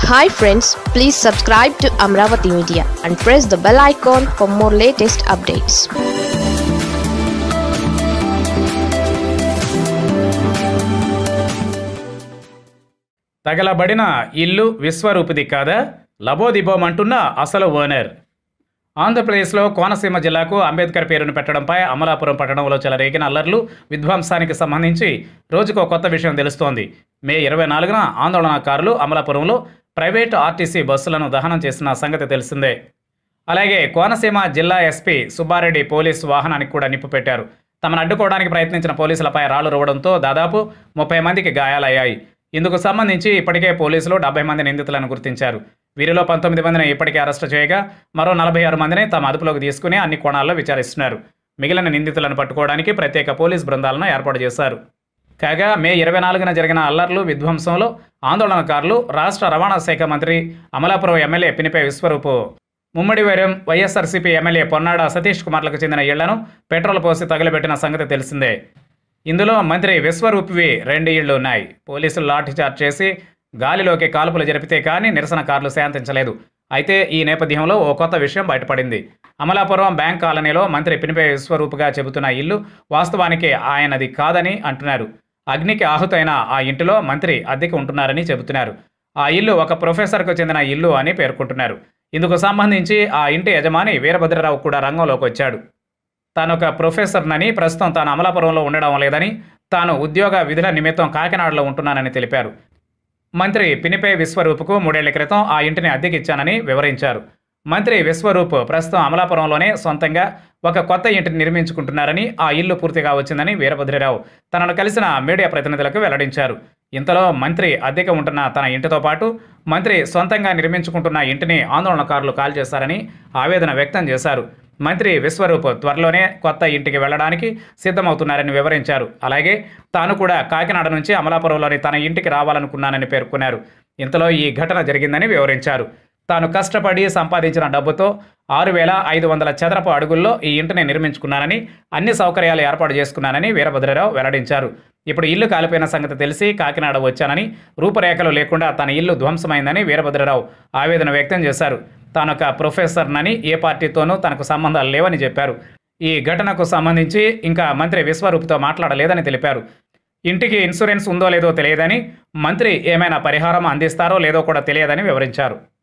hi friends please subscribe to Amaravati media and press the bell icon for more latest updates తగలబడిన ఇల్లు విశ్వరూపిది కాదా లబోదిబోమంటున్న అసలు ఓనర్ ఆంధ్రప్రదేశ్లో కోనసీమ జిల్లాకు అంబేద్కర్ పేరును పెట్టడంపై అమలాపురం పట్టణంలో చెలరేగిన అల్లర్లు విధ్వంసానికి సంబంధించి రోజుకో కొత్త విషయం తెలుస్తోంది మే ఇరవై నాలుగున ఆందోళనకారులు అమలాపురంలో ప్రైవేటు ఆర్టీసీ బస్సులను దహనం చేసిన సంగతి తెలిసిందే అలాగే కోనసీమ జిల్లా ఎస్పీ సుబ్బారెడ్డి పోలీసు వాహనానికి కూడా నిప్పు పెట్టారు తమను అడ్డుకోవడానికి ప్రయత్నించిన పోలీసులపై రాళ్లు రువ్వడంతో దాదాపు ముప్పై మందికి గాయాలయ్యాయి ఇందుకు సంబంధించి ఇప్పటికే పోలీసులు డెబ్బై మంది నిందితులను గుర్తించారు వీరిలో పంతొమ్మిది మందిని ఇప్పటికే అరెస్టు చేయగా మరో నలభై ఆరు మందిని తమ అదుపులోకి తీసుకుని అన్ని కోణాల్లో విచారిస్తున్నారు మిగిలిన నిందితులను పట్టుకోవడానికి ప్రత్యేక పోలీస్ బృందాలను ఏర్పాటు చేశారు కాగా మే ఇరవై నాలుగున జరిగిన అల్లర్లు విధ్వంసంలో ఆందోళనకారులు రాష్ట్ర రవాణా శాఖ మంత్రి Amalapuram MLA Pinipe Viswarup Mummidivaram YSRCP MLA Ponnada Satish కుమార్లకు చెందిన ఇళ్లను పెట్రోల్ పోసి తగులబెట్టిన సంగతి తెలిసిందే ఇందులో మంత్రి విశ్వరూపివి రెండు ఇళ్లు ఉన్నాయి పోలీసులు లాఠీచార్జ్ చేసి గాలిలోకి కాల్పులు జరిపితే కానీ నిరసనకారులు శాంతించలేదు అయితే ఈ నేపథ్యంలో ఓ కొత్త విషయం బయటపడింది అమలాపురం బ్యాంక్ కాలనీలో మంత్రి పినిపే విశ్వరూపుగా చెబుతున్న ఇల్లు వాస్తవానికి ఆయనది కాదని అంటున్నారు అగ్నికి ఆహుతైన ఆ ఇంటిలో మంత్రి అద్దెకి ఉంటున్నారని చెబుతున్నారు ఆ ఇల్లు ఒక ప్రొఫెసర్కు చెందిన ఇల్లు అని పేర్కొంటున్నారు ఇందుకు సంబంధించి ఆ ఇంటి యజమాని వీరభద్రరావు కూడా రంగంలోకి వచ్చాడు తాను ఒక ప్రొఫెసర్నని ప్రస్తుతం తాను అమలాపురంలో ఉండడం లేదని తాను ఉద్యోగ విధుల నిమిత్తం కాకినాడలో ఉంటున్నానని తెలిపారు మంత్రి పినిపే విశ్వరూప్కు మూడేళ్ల క్రితం ఆ ఇంటిని అద్దెకిచ్చానని వివరించారు మంత్రి విశ్వరూప్ ప్రస్తుతం అమలాపురంలోనే సొంతంగా ఒక కొత్త ఇంటిని నిర్మించుకుంటున్నారని ఆ ఇల్లు పూర్తిగా వచ్చిందని వీరభద్రరావు తనను కలిసిన మీడియా ప్రతినిధులకు వెల్లడించారు ఇంతలో మంత్రి అద్దెకి ఉంటున్న తన ఇంటితో పాటు మంత్రి సొంతంగా నిర్మించుకుంటున్న ఇంటిని ఆందోళనకారులు కాల్ చేశారని ఆవేదన వ్యక్తం చేశారు మంత్రి విశ్వరూప్ త్వరలోనే కొత్త ఇంటికి వెళ్లడానికి సిద్ధమవుతున్నారని వివరించారు అలాగే తాను కూడా కాకినాడ నుంచి అమలాపురంలోని తన ఇంటికి రావాలనుకున్నానని పేర్కొన్నారు ఇంతలో ఈ ఘటన జరిగిందని వివరించారు తాను కష్టపడి సంపాదించిన డబ్బుతో ఆరు వేల ఐదు వందల చదరపు అడుగుల్లో ఈ ఇంటిని నిర్మించుకున్నానని అన్ని సౌకర్యాలు ఏర్పాటు చేసుకున్నానని వీరభద్రరావు వెల్లడించారు ఇప్పుడు ఇల్లు కాలిపోయిన సంగతి తెలిసి కాకినాడ వచ్చానని రూపురేఖలు లేకుండా తన ఇల్లు ధ్వంసమైందని వీరభద్రరావు ఆవేదన వ్యక్తం చేశారు తానొక ప్రొఫెసర్నని ఏ పార్టీతోనూ తనకు సంబంధాలు లేవని చెప్పారు ఈ ఘటనకు సంబంధించి ఇంకా మంత్రి విశ్వరూప్తో మాట్లాడలేదని తెలిపారు ఇంటికి ఇన్సూరెన్స్ ఉందో లేదో తెలియదని మంత్రి ఏమైనా పరిహారం అందిస్తారో లేదో కూడా తెలియదని వివరించారు